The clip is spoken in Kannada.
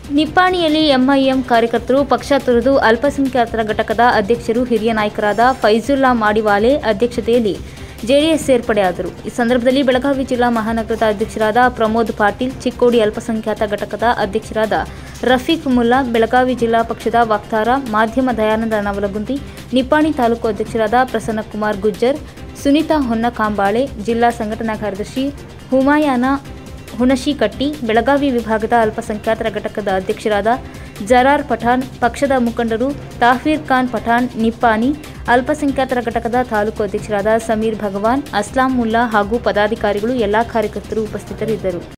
ನಿಪ್ಪಾಣಿಯಲ್ಲಿ ಎಂಐಎಂ ಕಾರ್ಯಕರ್ತರು ಪಕ್ಷ ತೊರೆದು ಅಲ್ಪಸಂಖ್ಯಾತರ ಘಟಕದ ಅಧ್ಯಕ್ಷರು ಹಿರಿಯ ನಾಯಕರಾದ ಫೈಜುಲ್ಲಾ ಮಾಡಿವಾಲೆ ಅಧ್ಯಕ್ಷತೆಯಲ್ಲಿ ಜೆಡಿಎಸ್ ಸೇರ್ಪಡೆಯಾದರು ಈ ಸಂದರ್ಭದಲ್ಲಿ ಬೆಳಗಾವಿ ಜಿಲ್ಲಾ ಮಹಾನಗರದ ಅಧ್ಯಕ್ಷರಾದ ಪ್ರಮೋದ್ ಪಾಟೀಲ್ ಚಿಕ್ಕೋಡಿ ಅಲ್ಪಸಂಖ್ಯಾತ ಘಟಕದ ಅಧ್ಯಕ್ಷರಾದ ರಫೀಕ್ ಮುಲ್ಲಾ ಬೆಳಗಾವಿ ಜಿಲ್ಲಾ ಪಕ್ಷದ ವಕ್ತಾರ ಮಾಧ್ಯಮ ದಯಾನಂದ ನವಲಗುಂದಿ ನಿಪ್ಪಾಣಿ ತಾಲೂಕು ಅಧ್ಯಕ್ಷರಾದ ಪ್ರಸನ್ನಕುಮಾರ್ ಗುಜ್ಜರ್ ಸುನೀತಾ ಹೊನ್ನಕಾಂಬಾಳೆ ಜಿಲ್ಲಾ ಸಂಘಟನಾ ಕಾರ್ಯದರ್ಶಿ ಹುಮಾಯಾನ ಹುಣಶಿಕಟ್ಟಿ ಬೆಳಗಾವಿ ವಿಭಾಗದ ಅಲ್ಪಸಂಖ್ಯಾತರ ಘಟಕದ ಅಧ್ಯಕ್ಷರಾದ ಜರಾರ್ ಪಠಾಣ್ ಪಕ್ಷದ ಮುಖಂಡರು ತಾಹ್ವೀರ್ ಖಾನ್ ಪಠಾಣ್ ನಿಪ್ಪಾಣಿ ಅಲ್ಪಸಂಖ್ಯಾತರ ಘಟಕದ ತಾಲೂಕು ಅಧ್ಯಕ್ಷರಾದ ಸಮೀರ್ ಭಗವಾನ್ ಅಸ್ಲಾಂ ಮುಲ್ಲಾ ಹಾಗೂ ಪದಾಧಿಕಾರಿಗಳು ಎಲ್ಲಾ ಕಾರ್ಯಕರ್ತರು ಉಪಸ್ಥಿತರಿದ್ದರು